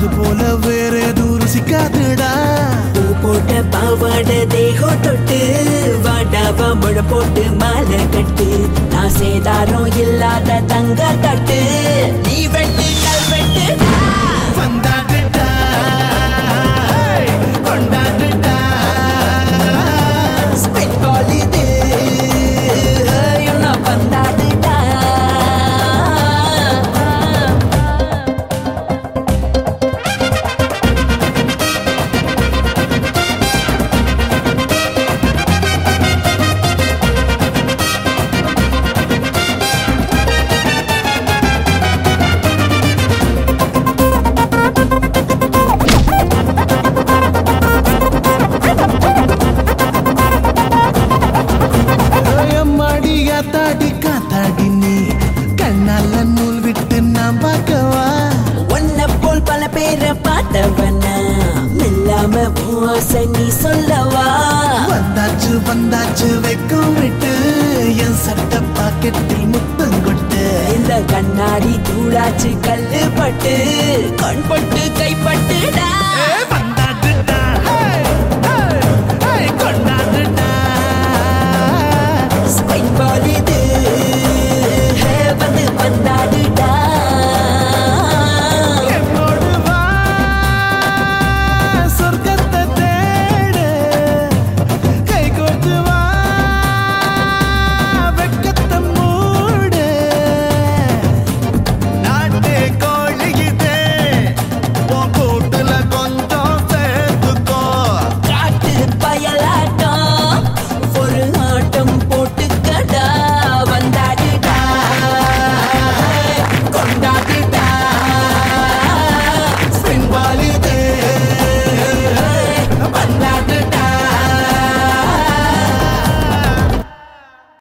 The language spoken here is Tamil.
அது போல வேற எதுவும் ருசிக்காதுடா பூ போட்ட பாவாட தேகம் தொட்டு வாடாவா முழ போட்டு மாலை கட்டு நான் சேதாரம் இல்லாத தங்க தட்டு நீ வெட்டு கல் வெட்டு வந்தாடுடா கொண்டாடுடா ஸ்பெட் பால் இது நான் வந்தாடுடா அம்மாடி காத்தாடி காத்தாடி நீ கண்ணால நூல் விட்டு நான் பார்க்கவா உன்னை போல் பல பேரை பார்த்தவனா மெல்லாம பூச நீ சொல்லவா வந்தாச்சு வந்தாச்சு வெக்கம் விட்டு என் சட்ட பாக்கெட்டில் முத்தம் கொட்டு இந்த கண்ணாடி தூளாச்சு கல்லு பட்டு கண் பட்டு கைப்பட்டுடா ஏ,